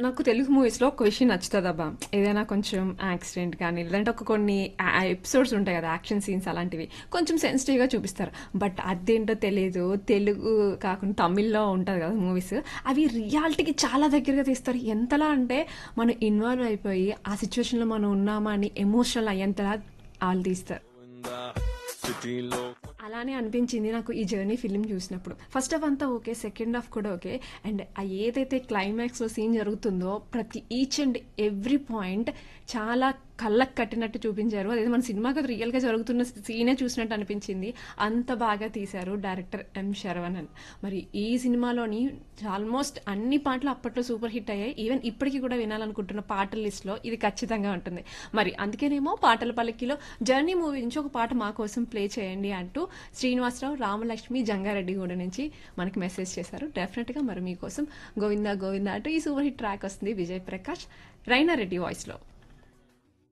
నాకు తెలుగు మూవీస్లో ఒక విషయం నచ్చుతుంది అబ్బా ఏదైనా కొంచెం యాక్సిడెంట్ కానీ లేదంటే ఒక కొన్ని ఎపిసోడ్స్ ఉంటాయి కదా యాక్షన్ సీన్స్ అలాంటివి కొంచెం సెన్సిటివ్గా చూపిస్తారు బట్ అదేంటో తెలియదు తెలుగు కాకుండా తమిళ్లో ఉంటుంది కదా మూవీస్ అవి రియాలిటీకి చాలా దగ్గరగా తీస్తారు ఎంతలా అంటే మనం ఇన్వాల్వ్ అయిపోయి ఆ సిచ్యువేషన్లో మనం ఉన్నామా అని ఎమోషనల్ అయ్యేంతలా వాళ్ళు తీస్తారు సిటీలో అలానే అనిపించింది నాకు ఈ జర్నీ ఫిలిం చూసినప్పుడు ఫస్ట్ హాఫ్ అంతా ఓకే సెకండ్ హాఫ్ కూడా ఓకే అండ్ ఆ ఏదైతే క్లైమాక్స్లో సీన్ జరుగుతుందో ప్రతి ఈచ్ అండ్ ఎవ్రీ పాయింట్ చాలా కళ్ళకు కట్టినట్టు చూపించారు అదే మన సినిమాకి రియల్గా జరుగుతున్న సీనే చూసినట్టు అనిపించింది అంత బాగా తీశారు డైరెక్టర్ ఎం శరవణన్ మరి ఈ సినిమాలోని ఆల్మోస్ట్ అన్ని పాటలు అప్పట్లో సూపర్ హిట్ అయ్యాయి ఈవెన్ ఇప్పటికీ కూడా వినాలనుకుంటున్న పాటల లిస్ట్లో ఇది ఖచ్చితంగా ఉంటుంది మరి అందుకేనేమో పాటల పల్లకిలో జర్నీ మూవీ నుంచి ఒక పాట మా కోసం ప్లే చేయండి అంటూ శ్రీనివాసరావు రామలక్ష్మి జంగారెడ్డిగూడ నుంచి మనకి మెసేజ్ చేశారు డెఫినెట్గా మరి మీకోసం గోవిందా గోవిందా అంటూ ఈ సూపర్ హిట్ ట్రాక్ వస్తుంది విజయ్ ప్రకాష్ రైనారెడ్డి వాయిస్లో